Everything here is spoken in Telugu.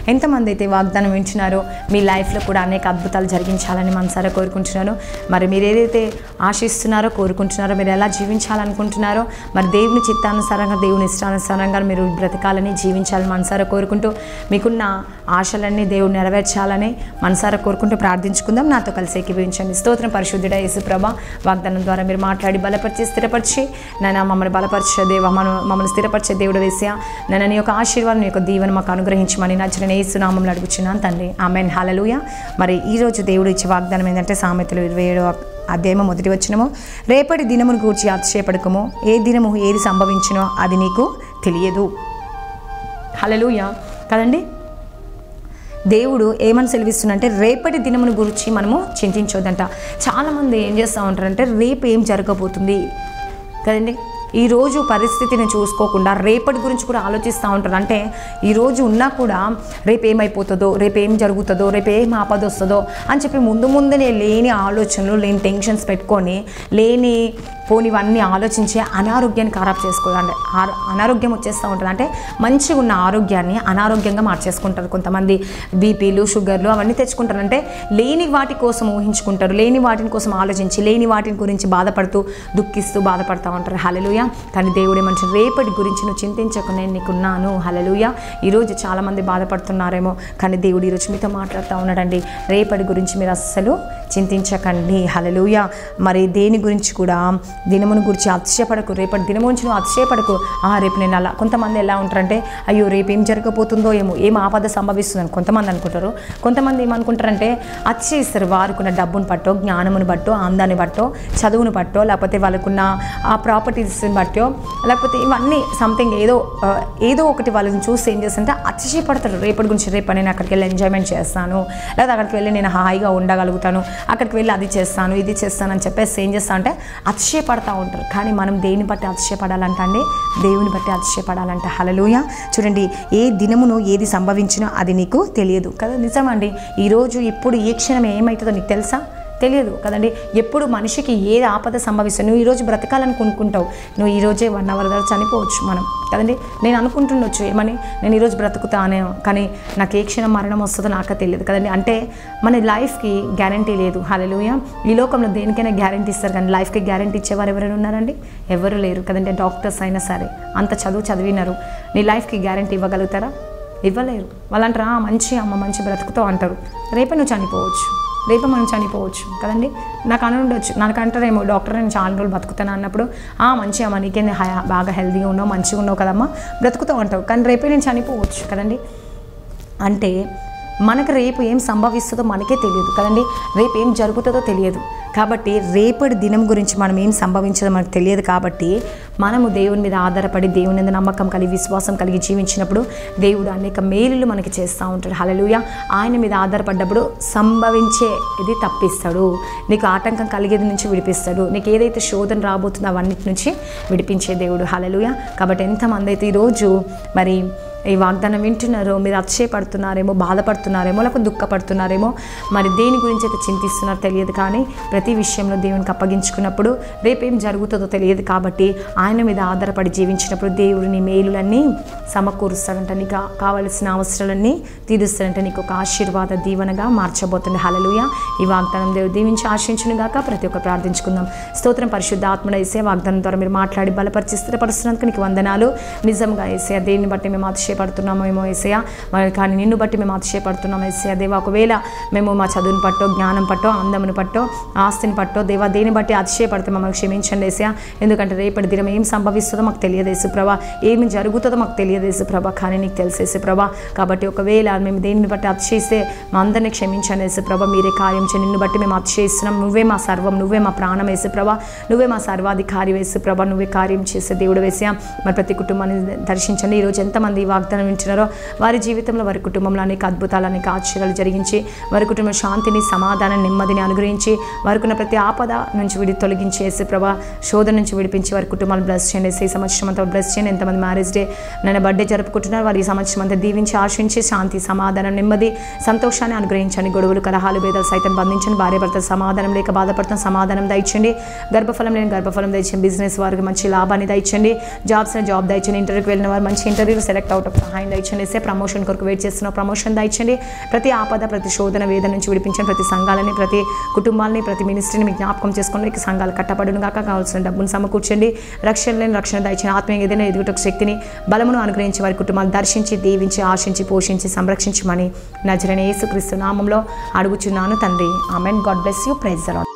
ఎంతమంది అయితే వాగ్దానం వింటున్నారో మీ లైఫ్లో కూడా అనేక అద్భుతాలు జరిగించాలని మనసారా కోరుకుంటున్నాను మరి మీరు ఏదైతే ఆశిస్తున్నారో కోరుకుంటున్నారో మీరు ఎలా జీవించాలనుకుంటున్నారో మరి దేవుని చిత్తానుసారంగా దేవుని ఇష్టానుసారంగా మీరు బ్రతకాలని జీవించాలని మనసారా కోరుకుంటూ మీకున్న ఆశలన్నీ దేవుడు నెరవేర్చాలని మనసారా కోరుకుంటూ ప్రార్థించుకుందాం నాతో కలిసి ఏకీభవించండి స్తోత్రం పరిశుద్ధుడ యేసుప్రభ వాగ్దానం ద్వారా మీరు మాట్లాడి బలపరిచి స్థిరపరిచి నైనా మమ్మల్ని బలపరిచే దేవ మనం మమ్మల్ని స్థిరపరిచే దేవుడు వేసా నన్ను నీ యొక్క ఆశీర్వాదం నీ యొక్క దీవెన మాకు అనుగ్రహించమని నచ్చిన ఏసునామంలో అడుగుచున్నాను తండ్రి ఆమెన్ హలలుయ మరి ఈరోజు దేవుడు ఇచ్చే వాగ్దానం ఏంటంటే సామెతలు ఇరవై ఏడో అధ్యాయము మొదటి వచ్చినము రేపటి దినమును గూర్చి అతిశయపడకము ఏ దినము ఏది సంభవించినో అది నీకు తెలియదు హలలుయ కదండి దేవుడు ఏమని సెలవిస్తుందంటే రేపటి దినమును గురించి మనము చింతించొద్దంట చాలామంది ఏం చేస్తూ ఉంటారంటే రేపు ఏం జరగబోతుంది కదండి ఈరోజు పరిస్థితిని చూసుకోకుండా రేపటి గురించి కూడా ఆలోచిస్తూ ఉంటారు అంటే ఈరోజు ఉన్నా కూడా రేపు ఏమైపోతుందో రేపు ఏం జరుగుతుందో రేపు ఏం ఆపద వస్తుందో అని చెప్పి ముందు ముందునే లేని ఆలోచనలు లేని టెన్షన్స్ పెట్టుకొని లేని పోనివన్నీ ఆలోచించి అనారోగ్యాన్ని ఖరాబ్ చేసుకోవాలంటే ఆరో- అనారోగ్యం వచ్చేస్తూ ఉంటుంది అంటే మంచిగా ఉన్న ఆరోగ్యాన్ని అనారోగ్యంగా మార్చేసుకుంటారు కొంతమంది బీపీలు షుగర్లు అవన్నీ తెచ్చుకుంటారు అంటే లేని వాటి కోసం ఊహించుకుంటారు లేని వాటిని కోసం ఆలోచించి లేని వాటిని గురించి బాధపడుతూ దుఃఖిస్తూ బాధపడతా ఉంటారు హలలుయ కానీ దేవుడే మంచి రేపటి గురించి నువ్వు చింతించకు నేను నీకున్నాను హలలుయ ఈరోజు చాలామంది బాధపడుతున్నారేమో కానీ దేవుడు ఈరోజు మీతో మాట్లాడుతూ ఉన్నాడండి రేపటి గురించి మీరు అస్సలు చింతించకండి హలలుయ మరి దేని గురించి కూడా దినమును గురించి అతిశయపడకు రేపటి దినం గురించి నువ్వు అతిశయపడకు ఆ రేపు నేను అలా కొంతమంది ఎలా ఉంటారంటే అయ్యో రేపు ఏం జరగబోతుందో ఏమో ఏం ఆపద సంభవిస్తుందని కొంతమంది అనుకుంటారు కొంతమంది ఏమనుకుంటారంటే అతిశయిస్తారు వారికున్న డబ్బును పట్టో జ్ఞానమును బట్టో అందాన్ని బట్టో చదువును బట్టో లేకపోతే వాళ్ళకున్న ఆ ప్రాపర్టీస్ని బట్టో లేకపోతే ఇవన్నీ సంథింగ్ ఏదో ఆ, ఏదో ఒకటి వాళ్ళని చూసి ఏం చేస్తుంటే అతిశయపడతారు రేపటి గురించి రేపు నేను అక్కడికి వెళ్ళి ఎంజాయ్మెంట్ చేస్తాను లేదా అక్కడికి వెళ్ళి నేను హాయిగా ఉండగలుగుతాను అక్కడికి వెళ్ళి అది చేస్తాను ఇది చేస్తాను అని చెప్పేసి ఏం చేస్తా అంటే అతిశయపడతా ఉంటారు కానీ మనం దేని బట్టి అతిశయపడాలంట అండి దేవుని బట్టి అతిశయపడాలంట హలలుయ చూడండి ఏ దినమును ఏది సంభవించినో అది నీకు తెలియదు కదా నిజమండి ఈరోజు ఇప్పుడు ఏ క్షణం ఏమవుతుందో నీకు తెలుసా తెలియదు కదండి ఎప్పుడు మనిషికి ఏ ఆపద సంభవిస్తుంది నువ్వు ఈరోజు బ్రతకాలని కొనుక్కుంటావు నువ్వు ఈరోజే వన్ అవర్ దాకా చనిపోవచ్చు మనం కదండి నేను అనుకుంటుండొచ్చు ఏమని నేను ఈరోజు బ్రతుకుతానే కానీ నాకు ఏ క్షణం మరణం వస్తుందో నాకే తెలియదు కదండి అంటే మన లైఫ్కి గ్యారంటీ లేదు హలలుయ ఈ లోకంలో దేనికైనా గ్యారంటీ ఇస్తారు కానీ లైఫ్కి గ్యారంటీ ఇచ్చేవారు ఎవరైనా ఉన్నారండి ఎవరు లేరు కదండి డాక్టర్స్ అయినా సరే అంత చదువు చదివినారు నీ లైఫ్కి గ్యారంటీ ఇవ్వగలుగుతారా ఇవ్వలేరు వాళ్ళంటారా "ఆ, మంచి అమ్మ మంచి బ్రతుకుతావు అంటారు రేపే నువ్వు చనిపోవచ్చు రేపు మనం చనిపోవచ్చు కదండి నాకు అని ఉండొచ్చు నాకు అంటారేమో డాక్టర్ నేను చాలా రోజులు బతుకుతాను అన్నప్పుడు ఆ మంచి అమ్మ నీకేంది హయా బాగా హెల్తీగా ఉన్నావు మంచిగా ఉన్నావు కదమ్మా బ్రతుకుతావు అంటావు కానీ రేపే నేను చనిపోవచ్చు కదండి అంటే మనకు రేపు ఏం సంభవిస్తుందో మనకే తెలియదు కదండి రేపు ఏం జరుగుతుందో తెలియదు కాబట్టి రేపటి దినం గురించి మనం ఏం సంభవించదో మనకు తెలియదు కాబట్టి మనము దేవుని మీద ఆధారపడి దేవుని మీద నమ్మకం కలిగి విశ్వాసం కలిగి జీవించినప్పుడు దేవుడు అనేక మేలులు మనకి చేస్తూ ఉంటాడు హలలుయ ఆయన మీద ఆధారపడ్డప్పుడు సంభవించే ఇది తప్పిస్తాడు నీకు ఆటంకం కలిగేది నుంచి విడిపిస్తాడు నీకు ఏదైతే శోధన రాబోతుందో అవన్నిటి నుంచి విడిపించే దేవుడు హలలుయ కాబట్టి ఎంతమంది అయితే ఈరోజు మరి ఈ వాగ్దానం వింటున్నారో మీరు అతిశయపడుతున్నారేమో బాధపడుతున్నారేమో లేకపోతే దుఃఖపడుతున్నారేమో మరి దేని గురించి అయితే చింతిస్తున్నారో తెలియదు కానీ ప్రతి విషయంలో దేవునికి అప్పగించుకున్నప్పుడు రేపేం జరుగుతుందో తెలియదు కాబట్టి ఆయన మీద ఆధారపడి జీవించినప్పుడు దేవుడిని మేలులన్నీ సమకూరుస్తాడంట నీకు కా- కావలసిన అవసరాలన్నీ తీరుస్తాడంట నీకు ఒక ఆశీర్వాద దీవెనగా మార్చబోతుంది హలలుయ ఈ వాగ్దానం దేవుడు దీవించి ఆశించును గాక ప్రతి ఒక్కరు ప్రార్థించుకుందాం స్తోత్రం పరిశుద్ధ ఆత్మడ వేసే వాగ్దానం ద్వారా మీరు మాట్లాడి బలపరిచి స్థిరపరుస్తున్నందుకు నీకు వందనాలు నిజంగా ఏసయ దేన్ని బట్టి మేము అతిశయపడుతున్నామో ఏమో ఏసయ మరి కానీ నిన్ను బట్టి మేము అతిశయపడుతున్నాము ఏసయ దేవా ఒకవేళ మేము మా చదువుని పట్టో జ్ఞానం పట్టో అందమును పట్టో ఆస్తిని పట్టో దేవా దేని బట్టి అతిశయపడితే మమ్మల్ని క్షమించండి ఏసయ ఎందుకంటే రేపటి దినం ఏం సంభవిస్తుందో మాకు తెలియదు యేసుప్రభ ఏమి జరుగుతుందో మాకు తెలియదు యేసుప్రభ కానీ నీకు తెలుసు యేసుప్రభ కాబట్టి ఒకవేళ మేము దేనిని బట్టి అతిశయిస్తే మా అందరినీ క్షమించండి యేసుప్రభ మీరే కార్యం చేయండి నిన్ను బట్టి మేము అతిశయిస్తున్నాం నువ్వే మా సర్వం నువ్వే మా ప్రాణం యేసుప్రభ నువ్వే మా సర్వాధికారి యేసుప్రభ నువ్వే కార్యం చేసే దేవుడు వేసా మరి ప్రతి కుటుంబాన్ని దర్శించండి ఈరోజు ఎంతమంది ఈ వాగ్దానం వింటున్నారో వారి జీవితంలో వారి కుటుంబంలో అనేక అద్భుతాలు అనేక ఆశ్చర్యాలు జరిగించి వారి కుటుంబ శాంతిని సమాధానం నెమ్మదిని అనుగ్రహించి వారికి ఉన్న ప్రతి ఆపద నుంచి విడి తొలగించి యేసు ప్రభా శోధన నుంచి విడిపించి వారి కుటుంబాలు బ్లెస్ చేయండి యేసు ఈ సంవత్సరం అంతా బ్లెస్ చేయండి ఎంతమంది మ్యారేజ్ డే నేను బర్త్డే జరుపుకుంటున్నారు వారి ఈ సంవత్సరం అంతా దీవించి ఆశించి శాంతి సమాధానం నెమ్మది సంతోషాన్ని అనుగ్రహించండి గొడవలు కలహాలు భేదాలు సైతం బంధించండి భార్య భర్త సమాధానం లేక బాధపడుతున్న సమాధానం దయచండి గర్భఫలం లేని గర్భఫలం దయచండి బిజినెస్ వారికి మంచి లాభాన్ని దయచండి జాబ్స్ జాబ్ దయచండి ఇంటర్వ్యూకి వెళ్ళిన వారు మంచి ఇంటర్వ్యూలు సెలెక్ట్ అవుట్ గొప్ప సహాయం దయచండి సే ప్రమోషన్ కొరకు వెయిట్ చేస్తున్న ప్రమోషన్ దయచండి ప్రతి ఆపద ప్రతి శోధన వేదన నుంచి విడిపించండి ప్రతి సంఘాలని ప్రతి కుటుంబాలని ప్రతి మినిస్ట్రీని మీ జ్ఞాపకం చేసుకోండి ఇక సంఘాలు కట్టబడును కాక కావాల్సిన డబ్బును సమకూర్చండి రక్షణ లేని రక్షణ దయచండి ఆత్మీయ ఏదైనా ఎదుగుటకు శక్తిని బలమును అనుగ్రహించి వారి కుటుంబాలు దర్శించి దీవించి ఆశించి పోషించి సంరక్షించమని నజరని యేసుక్రీస్తు నామంలో అడుగుచున్నాను తండ్రి amen God bless you praise allot